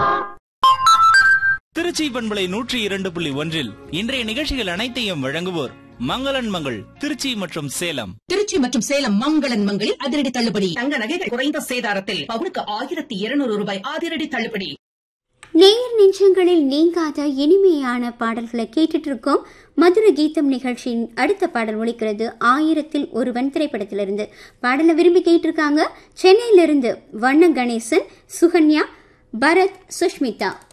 திருச்சி பண்பலை நூற்றி இரண்டு புள்ளி ஒன்றில் இன்றைய நிகழ்ச்சிகள் அனைத்தையும் வழங்குவோர் மங்களன் மங்கள் திருச்சி மற்றும் சேலம் திருச்சி மற்றும் சேலம் மங்களன் மங்களில் அதிரடி தள்ளுபடி தங்க நகைகள் குறைந்த சேதாரத்தில் பவுனுக்கு ஆயிரத்தி இருநூறு ரூபாய் அதிரடி தள்ளுபடி நேயர் நெஞ்சங்களில் நீங்காத இனிமையான பாடல்களை கேட்டுட்டு இருக்கோம் மதுர கீதம் நிகழ்ச்சியின் அடுத்த பாடல் ஒலிக்கிறது ஆயிரத்தில் ஒருவன் திரைப்படத்திலிருந்து பாடலை விரும்பி கேட்டிருக்காங்க சென்னையிலிருந்து வண்ண கணேசன் சுகன்யா பரத் சுஷ்மிதா